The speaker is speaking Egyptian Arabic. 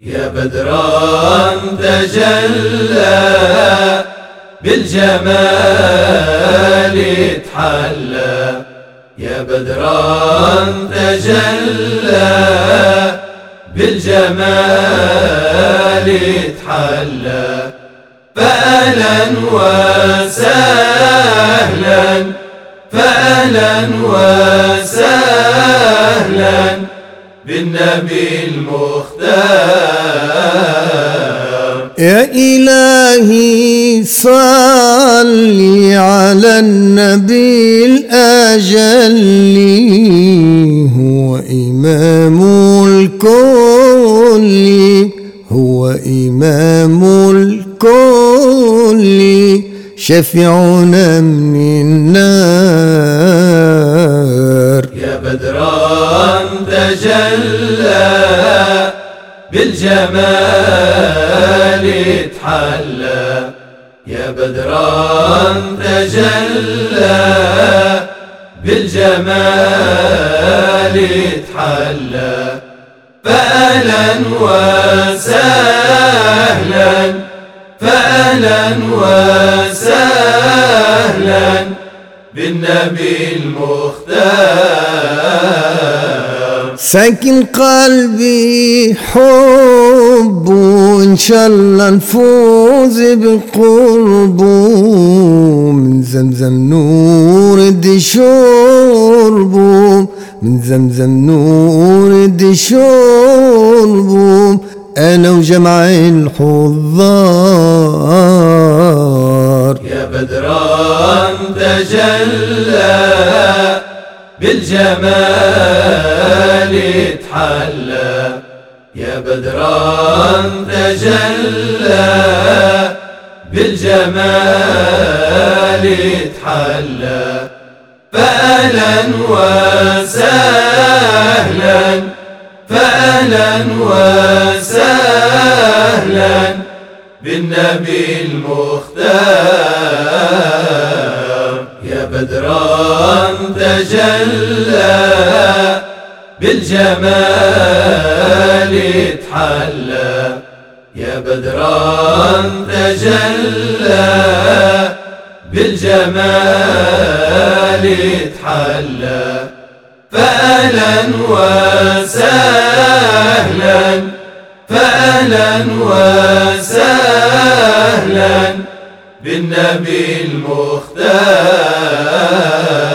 يا بدرا تجلى بالجمال تحلى يا بدرا تجلى بالجمال تحلى فأهلا وسهلا فأهلا وسهلا بالنبي المختار يا إلهي صل على النبي الأجل هو إمام الكل هو إمام الكل شفيعنا من النار يا بدرا تجلى بالجمال تحلى يا بدرا تجلى بالجمال تحلى فأهلا وسهلا فأهلا وسهلا بالنبي المختار ساكن قلبي حب وإن شاء الله نفوز بقربه من زمزم نور دي شربه من زمزم نور دي شربه أنا وجمع الحضار يا بدرا تجلى بالجمال تحلى يا بدرا تجلى بالجمال تحلى فأهلا وسهلا فأهلا وسهلا بالنبي المختار يا بدرا تجلى بالجمال تحلى يا بدرا تجلى بالجمال تحلى فأهلا وسهلا فأهلا وسهلا بالنبي المختار